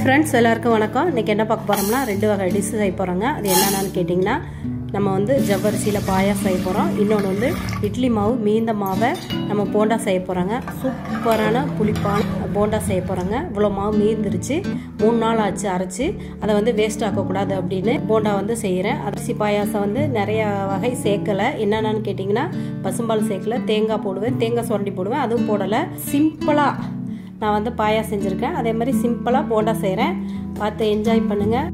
friends எல்லாருக்கும் வணக்கம் இன்றைக்கி என்ன பார்க்க போகிறோம்னா ரெண்டு வகை டிஷ் செய்ய போகிறோங்க அது என்னென்னு கேட்டிங்கன்னா நம்ம வந்து ஜவ்வரிசியில் பாயாசம் செய்ய போகிறோம் இன்னொன்று வந்து இட்லி மாவு மீந்த மாவை நம்ம போண்டா செய்ய போகிறோங்க சூப்பரான புளிப்பான போண்டா செய்ய போகிறோங்க இவ்வளோ மாவு மீந்துருச்சு மூணு நாள் ஆச்சு அரைச்சி அதை வந்து வேஸ்ட் ஆக்கக்கூடாது அப்படின்னு போண்டா வந்து செய்கிறேன் அரிசி பாயாசம் வந்து நிறைய வகை சேர்க்கலை என்னென்னு கேட்டிங்கன்னா பசும்பால் சேர்க்கல தேங்காய் போடுவேன் தேங்காய் சுரண்டி போடுவேன் அதுவும் போடலை சிம்பிளாக நான் வந்து பாயா செஞ்சுருக்கேன் அதே மாதிரி சிம்பிளாக போண்டா செய்கிறேன் பார்த்து என்ஜாய் பண்ணுங்கள்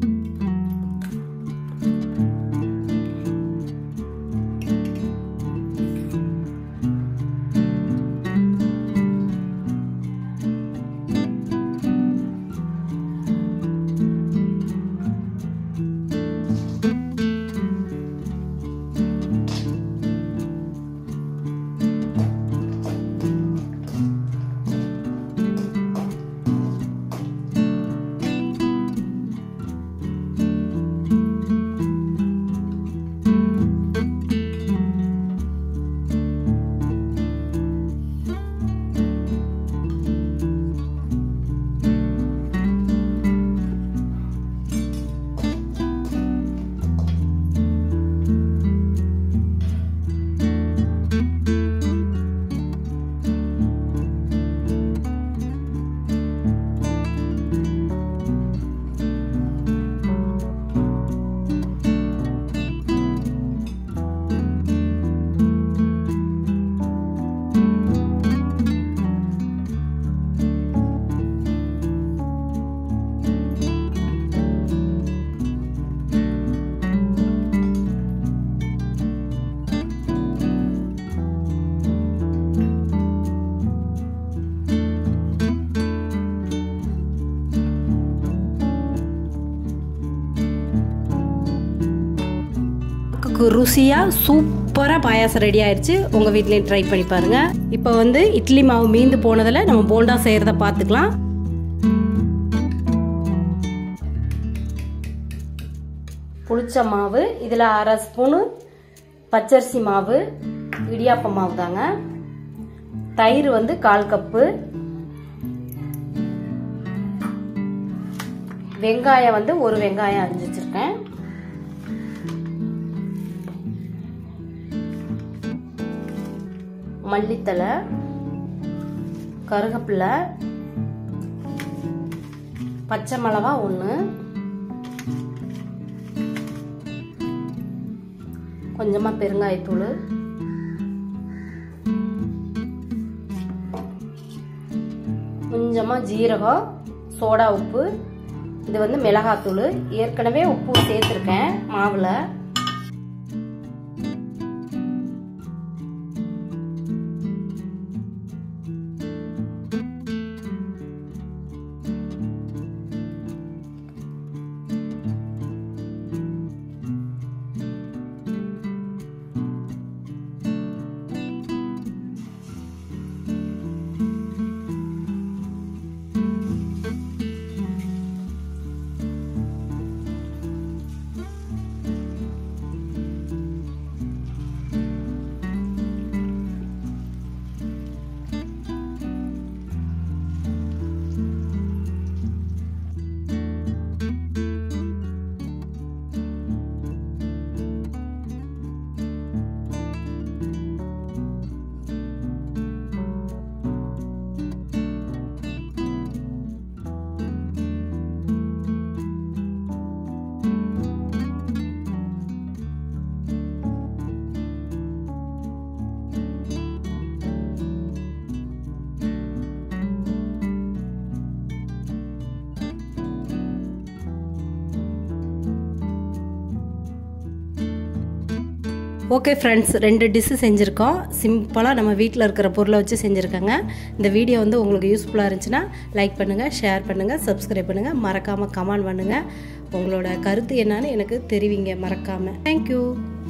ருசியாக சூப்பராக பாயாசம் ரெடி ஆயிடுச்சு உங்கள் வீட்லேயும் ட்ரை பண்ணி பாருங்கள் இப்போ வந்து இட்லி மாவு மீந்து போனதில் நம்ம போண்டா செய்கிறத பார்த்துக்கலாம் புளிச்ச மாவு இதில் அரை ஸ்பூனு பச்சரிசி மாவு இடியாப்ப மாவு தாங்க தயிர் வந்து கால் கப்பு வெங்காயம் வந்து ஒரு வெங்காயம் அரிஞ்சு வச்சுருக்கேன் மல்லித்தலை கருகப்பில்லை பச்சை மிளகா ஒன்று கொஞ்சமாக பெருங்காயத்தூள் கொஞ்சமாக ஜீரகம் சோடா உப்பு இது வந்து மிளகாத்தூள் ஏற்கனவே உப்பு சேர்த்துருக்கேன் மாவில் ஓகே ஃப்ரெண்ட்ஸ் ரெண்டு டிஷ்ஷு செஞ்சுருக்கோம் சிம்பிளாக நம்ம வீட்டில் இருக்கிற பொருளை வச்சு செஞ்சுருக்கேங்க இந்த வீடியோ வந்து உங்களுக்கு யூஸ்ஃபுல்லாக இருந்துச்சுன்னா லைக் பண்ணுங்கள் ஷேர் பண்ணுங்கள் சப்ஸ்கிரைப் பண்ணுங்கள் மறக்காமல் கமெண்ட் பண்ணுங்கள் உங்களோட கருத்து என்னன்னு எனக்கு தெரிவிங்க மறக்காமல் தேங்க்யூ